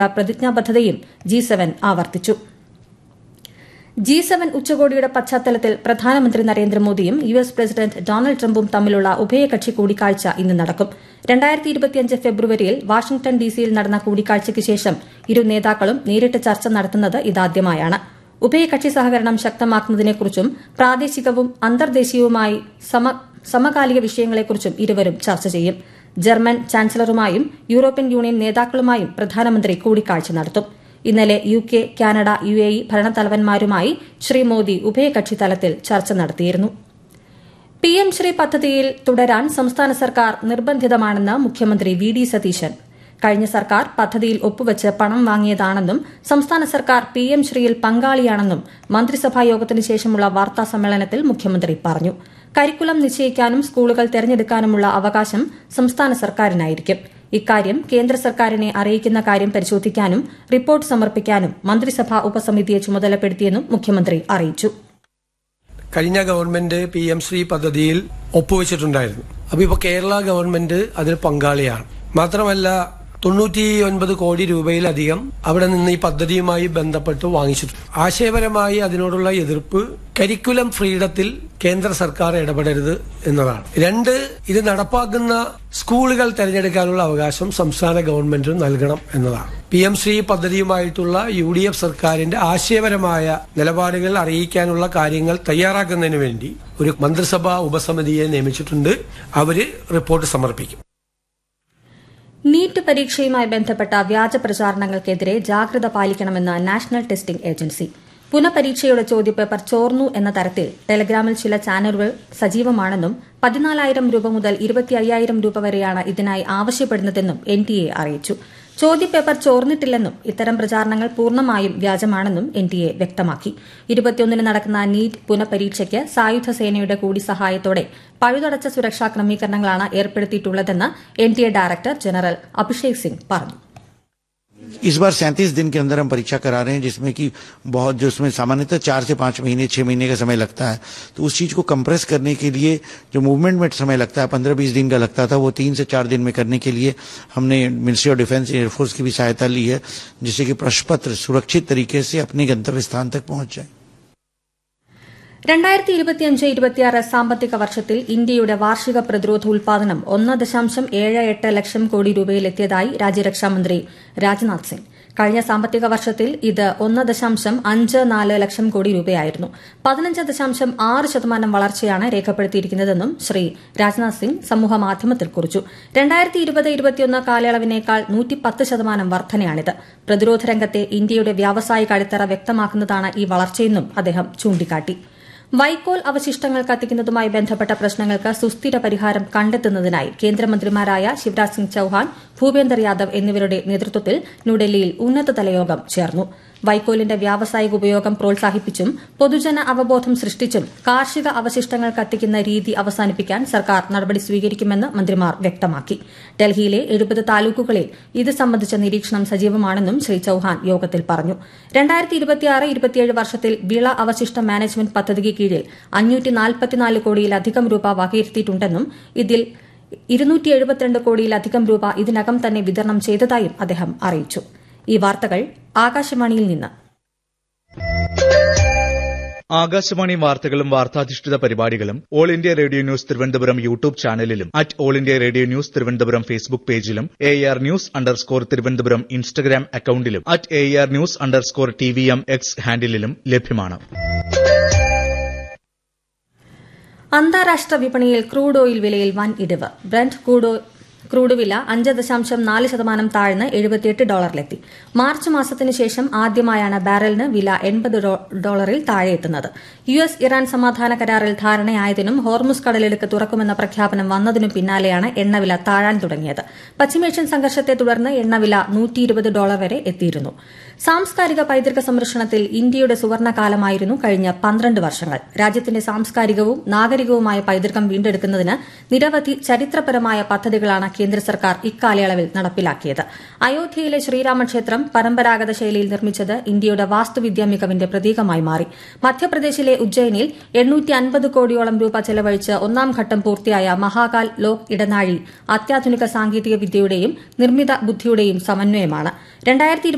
പ്രതിജ്ഞാബദ്ധതയും G seven ആവർത്തിച്ചു G seven ഉച്ചകോടിയുടെ പശ്ചാത്തലത്തിൽ പ്രധാനമന്ത്രി നരേന്ദ്രമോദിയും യു എസ് പ്രസിഡന്റ് ഡൊണാൾഡ് ട്രംപും തമ്മിലുള്ള ഉഭയകക്ഷി കൂടിക്കാഴ്ച ഇന്ന് നടക്കും ഫെബ്രുവരിയിൽ വാഷിംഗ്ടൺ ഡിസിയിൽ നടന്ന കൂടിക്കാഴ്ചയ്ക്ക് ശേഷം ഇരു നേതാക്കളും നേരിട്ട് ചർച്ച നടത്തുന്നത് ഇതാദ്യമായാണ് ഉഭയകക്ഷി സഹകരണം ശക്തമാക്കുന്നതിനെക്കുറിച്ചും പ്രാദേശികവും അന്തർദേശീയവുമായി സമകാലിക വിഷയങ്ങളെക്കുറിച്ചും ഇരുവരും ചർച്ച ചെയ്യും ജർമ്മൻ ചാൻസലറുമായും യൂറോപ്യൻ യൂണിയൻ നേതാക്കളുമായും പ്രധാനമന്ത്രി കൂടിക്കാഴ്ച നടത്തും ഇന്നലെ U K Canada U A E ഭരണത്തലവന്മാരുമായി ശ്രീ മോദി ഉഭയകക്ഷി തലത്തിൽ ചർച്ച നടത്തിയിരുന്നു പി എം ശ്രീ പദ്ധതിയിൽ തുടരാൻ സംസ്ഥാന സർക്കാർ നിർബന്ധിതമാണെന്ന് മുഖ്യമന്ത്രി വി ഡി സതീശൻ കഴിഞ്ഞ സർക്കാർ പദ്ധതിയിൽ ഒപ്പുവച്ച് പണം വാങ്ങിയതാണെന്നും സംസ്ഥാന സർക്കാർ പി എം ശ്രീയിൽ പങ്കാളിയാണെന്നും മന്ത്രിസഭാ യോഗത്തിന് ശേഷമുള്ള വാർത്താ സമ്മേളനത്തിൽ മുഖ്യമന്ത്രി പറഞ്ഞു കരിക്കുലം നിശ്ചയിക്കാനും സ്കൂളുകൾ തെരഞ്ഞെടുക്കാനുമുള്ള അവകാശം സംസ്ഥാന സർക്കാരിനായിരിക്കും ഇക്കാര്യം കേന്ദ്ര സർക്കാരിനെ അറിയിക്കുന്ന കാര്യം പരിശോധിക്കാനും റിപ്പോർട്ട് സമർപ്പിക്കാനും മന്ത്രിസഭാ ഉപസമിതിയെ ചുമതലപ്പെടുത്തിയെന്നും മുഖ്യമന്ത്രി അറിയിച്ചു കഴിഞ്ഞ ഗവൺമെന്റ് പി എം ശ്രീ പദ്ധതിയിൽ ഒപ്പുവെച്ചിട്ടുണ്ടായിരുന്നു അപ്പൊ ഇപ്പൊ കേരള ഗവൺമെന്റ് അതിൽ പങ്കാളിയാണ് മാത്രമല്ല തൊണ്ണൂറ്റി ഒൻപത് കോടി രൂപയിലധികം അവിടെ നിന്ന് ഈ പദ്ധതിയുമായി ബന്ധപ്പെട്ട് വാങ്ങിച്ചിട്ടുണ്ട് ആശയപരമായി അതിനോടുള്ള എതിർപ്പ് കരിക്കുലം ഫ്രീഡത്തിൽ കേന്ദ്ര സർക്കാർ ഇടപെടരുത് എന്നതാണ് രണ്ട് ഇത് നടപ്പാക്കുന്ന സ്കൂളുകൾ തെരഞ്ഞെടുക്കാനുള്ള അവകാശം സംസ്ഥാന ഗവൺമെന്റ് നൽകണം എന്നതാണ് പി എം ശ്രീ പദ്ധതിയുമായിട്ടുള്ള യു ഡി എഫ് സർക്കാരിന്റെ ആശയപരമായ നിലപാടുകൾ അറിയിക്കാനുള്ള കാര്യങ്ങൾ തയ്യാറാക്കുന്നതിന് വേണ്ടി ഒരു മന്ത്രിസഭാ ഉപസമിതിയെ നിയമിച്ചിട്ടുണ്ട് അവര് റിപ്പോർട്ട് സമർപ്പിക്കും നീറ്റ് പരീക്ഷയുമായി ബന്ധപ്പെട്ട വ്യാജ പ്രചാരണങ്ങൾക്കെതിരെ ജാഗ്രത പാലിക്കണമെന്ന് നാഷണൽ ടെസ്റ്റിംഗ് ഏജൻസി പുനഃപരീക്ഷയുടെ ചോദ്യപേപ്പർ ചോർന്നു എന്ന തരത്തിൽ ടെലഗ്രാമിൽ ചില ചാനലുകൾ സജീവമാണെന്നും പതിനാലായിരം രൂപ മുതൽ ഇരുപത്തി അയ്യായിരം രൂപ വരെയാണ് ഇതിനായി ആവശ്യപ്പെടുന്നതെന്നും എൻ ടി എ അറിയിച്ചു ചോദ്യപേപ്പർ ചോർന്നിട്ടില്ലെന്നും ഇത്തരം പ്രചാരണങ്ങൾ പൂർണ്ണമായും വ്യാജമാണെന്നും എൻ ടി എ വ്യക്തമാക്കി ഇരുപത്തിയൊന്നിന് നടക്കുന്ന നീറ്റ് പുനഃപരീക്ഷയ്ക്ക് സായുധ സേനയുടെ കൂടി സഹായത്തോടെ പഴുതടച്ച സുരക്ഷാ ക്രമീകരണങ്ങളാണ് ഏർപ്പെടുത്തിയിട്ടുള്ളതെന്ന് N T A director general Abhishek Singh പറഞ്ഞു इस बार सैंतीस दिन के अंदर हम परीक्षा करा रहे हैं जिसमें कि बहुत जो उसमें सामान्यतः चार से पांच महीने छह महीने का समय लगता है तो उस चीज को कंप्रेस करने के लिए जो मूवमेंट में समय लगता है पंद्रह बीस दिन का लगता था वो तीन से चार दिन में करने के लिए हमने मिनिस्ट्री ऑफ डिफेंस एयरफोर्स की भी सहायता ली है जिससे कि प्रश्न पत्र सुरक्षित तरीके से अपने गंतव्य स्थान तक पहुंच जाए രണ്ടായിരത്തി ഇരുപത്തിയഞ്ച് ഇരുപത്തിയാറ് സാമ്പത്തിക വർഷത്തിൽ ഇന്ത്യയുടെ വാർഷിക പ്രതിരോധ ഉൽപാദനം ഒന്ന് ദശാംശം ഏഴ് എട്ട് ലക്ഷം കോടി രൂപയിലെത്തിയതായി രാജ്യരക്ഷാമന്ത്രി രാജ്നാഥ് സിംഗ് കഴിഞ്ഞ സാമ്പത്തിക വർഷത്തിൽ ഇത് ഒന്ന് ദശാംശം അഞ്ച് നാല് ലക്ഷം കോടി രൂപയായിരുന്നു പതിനഞ്ച് ദശാംശം ആറ് ശതമാനം വളർച്ചയാണ് രേഖപ്പെടുത്തിയിരിക്കുന്നതെന്നും ശ്രീ രാജ്നാഥ് സിംഗ് സമൂഹമാധ്യമത്തിൽ കുറിച്ചു രണ്ടായിരത്തി ഇരുപത് ഇരുപത്തിയൊന്ന് കാലയളവിനേക്കാൾ നൂറ്റിപ്പത്ത് ശതമാനം വർധനയാണിത് പ്രതിരോധ രംഗത്തെ ഇന്ത്യയുടെ വ്യാവസായിക അടിത്തറ വ്യക്തമാക്കുന്നതാണ് ഈ വളർച്ചയെന്നും അദ്ദേഹം ചൂണ്ടിക്കാട്ടി വൈക്കോൽ അവശിഷ്ടങ്ങൾ കത്തിക്കുന്നതുമായി ബന്ധപ്പെട്ട പ്രശ്നങ്ങൾക്ക് സുസ്ഥിര പരിഹാരം കണ്ടെത്തുന്നതിനായി കേന്ദ്രമന്ത്രിമാരായ ശിവരാജ് സിംഗ് ചൌഹാൻ ഭൂപേന്ദർ യാദവ് എന്നിവരുടെ നേതൃത്വത്തിൽ ന്യൂഡൽഹിയിൽ ഉന്നതതല യോഗം ചേർന്നു വൈക്കോലിന്റെ വ്യാവസായിക ഉപയോഗം പ്രോത്സാഹിപ്പിച്ചും പൊതുജന അവബോധം സൃഷ്ടിച്ചും കാർഷിക അവശിഷ്ടങ്ങൾ കത്തിക്കുന്ന രീതി അവസാനിപ്പിക്കാൻ സർക്കാർ നടപടി സ്വീകരിക്കുമെന്ന് മന്ത്രിമാർ വ്യക്തമാക്കി ഡൽഹിയിലെ എഴുപത് താലൂക്കുകളിൽ ഇത് സംബന്ധിച്ച നിരീക്ഷണം സജീവമാണെന്നും ശ്രീ ചൌഹാൻ യോഗത്തിൽ പറഞ്ഞു വർഷത്തിൽ വിള അവശിഷ്ട മാനേജ്മെന്റ് പദ്ധതിക്ക് കീഴിൽ അഞ്ഞൂറ്റി കോടിയിലധികം രൂപ വകയിരുത്തിയിട്ടുണ്ടെന്നും ഇതിൽ ഇരുന്നൂറ്റി എഴുപത്തിരണ്ട് കോടിയിലധികം രൂപ ഇതിനകം തന്നെ വിതരണം ചെയ്തതായും അദ്ദേഹം അറിയിച്ചു ഈ വാർത്തകൾ ആകാശവാണിയിൽ നിന്ന് ആകാശവാണി വാർത്തകളും വാർത്താധിഷ്ഠിത പരിപാടികളും All India Radio news Thiruvananthapuram YouTube ചാനലിലും at All India Radio news Thiruvananthapuram Facebook പേജിലും A R news underscore Thiruvananthapuram Instagram അക്കൌണ്ടിലും at A R news underscore T V M X ഹാൻഡിലും ലഭ്യമാണ് അന്താരാഷ്ട്ര വിപണിയിൽ ക്രൂഡ് ഓയിൽ വിലയിൽ വൻ ഇടിവ് ബ്രന്റ് ക്രൂഡ് വില അഞ്ച് ദശാംശം നാല് ശതമാനം താഴ്ന്ന് എഴുപത്തിയെട്ട് ഡോളറിലെത്തി മാർച്ച് മാസത്തിന് ശേഷം ആദ്യമായാണ് ബാരലിന് വില എൺപത് ഡോളറിൽ താഴെയെത്തുന്നത് യു എസ് ഇറാൻ സമാധാന കരാറിൽ ധാരണയായതിനും ഹോർമുസ് കടലിടുക്ക് തുറക്കുമെന്ന പ്രഖ്യാപനം വന്നതിനും പിന്നാലെയാണ് എണ്ണവില താഴാൻ തുടങ്ങിയത് പശ്ചിമേഷ്യൻ സംഘർഷത്തെ തുടർന്ന് എണ്ണവില നൂറ്റിയിരുപത് ഡോളർ വരെ എത്തിയിരുന്നു സാംസ്കാരിക പൈതൃക സംരക്ഷണത്തിൽ ഇന്ത്യയുടെ സുവർണകാലമായിരുന്നു കഴിഞ്ഞ പന്ത്രണ്ട് വർഷങ്ങൾ രാജ്യത്തിന്റെ സാംസ്കാരികവും നാഗരികവുമായ പൈതൃകം വീണ്ടെടുക്കുന്നതിന് നിരവധി ചരിത്രപരമായ പദ്ധതികളാണ് കേന്ദ്ര സർക്കാർ ഇക്കാലയളവിൽ നടപ്പിലാക്കിയത് അയോധ്യയിലെ ശ്രീരാമക്ഷേത്രം പരമ്പരാഗത ശൈലിയിൽ നിർമ്മിച്ചത് ഇന്ത്യയുടെ വാസ്തുവിദ്യാ മികവിന്റെ പ്രതീകമായി മാറി മധ്യപ്രദേശിലെ ഉജ്ജയിനിൽ എണ്ണൂറ്റി അൻപത് കോടിയോളം രൂപ ചെലവഴിച്ച് ഒന്നാം ഘട്ടം പൂർത്തിയായ മഹാകാൽ ലോക് ഇടനാഴി അത്യാധുനിക സാങ്കേതിക വിദ്യയുടെയും നിർമ്മിത ബുദ്ധിയുടെയും സമന്വയമാണ്